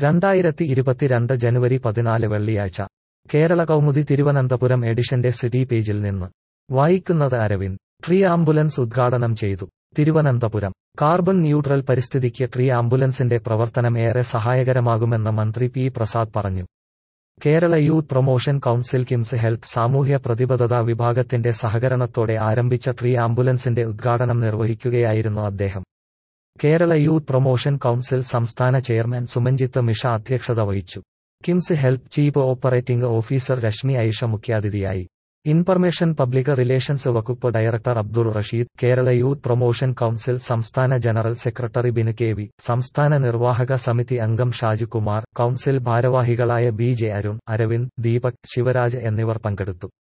രണ്ടായിരത്തി ഇരുപത്തിരണ്ട് ജനുവരി പതിനാല് വെള്ളിയാഴ്ച കേരള കൗമുദി തിരുവനന്തപുരം എഡിഷന്റെ സിറ്റി പേജിൽ നിന്ന് വായിക്കുന്നത് അരവിന്ദ് ട്രീ ആംബുലൻസ് ഉദ്ഘാടനം ചെയ്തു തിരുവനന്തപുരം കാർബൺ ന്യൂട്രൽ പരിസ്ഥിതിക്ക് ട്രീ ആംബുലൻസിന്റെ പ്രവർത്തനം ഏറെ സഹായകരമാകുമെന്ന് മന്ത്രി പി പ്രസാദ് പറഞ്ഞു Kerala youth promotion council KIMS health സാമൂഹ്യ പ്രതിബദ്ധതാ വിഭാഗത്തിന്റെ സഹകരണത്തോടെ ആരംഭിച്ച ട്രീ ആംബുലൻസിന്റെ ഉദ്ഘാടനം നിർവഹിക്കുകയായിരുന്നു അദ്ദേഹം കേരള യൂത്ത് പ്രൊമോഷൻ കൗൺസിൽ സംസ്ഥാന ചെയർമാൻ സുമഞ്ജിത്ത് മിഷ അധ്യക്ഷത വഹിച്ചു KIMS health chief operating officer Reshmi Aisha മുഖ്യാതിഥിയായി ഇൻഫർമേഷൻ പബ്ലിക് റിലേഷൻസ് വകുപ്പ് director Abdul Rasheed Kerala youth promotion council സംസ്ഥാന general secretary Binu K V സംസ്ഥാന നിർവാഹക സമിതി അംഗം ഷാജുകുമാർ കൗൺസിൽ ഭാരവാഹികളായ ബി ജെ അരുൺ അരവിന്ദ് ദീപക് ശിവരാജ് എന്നിവർ പങ്കെടുത്തു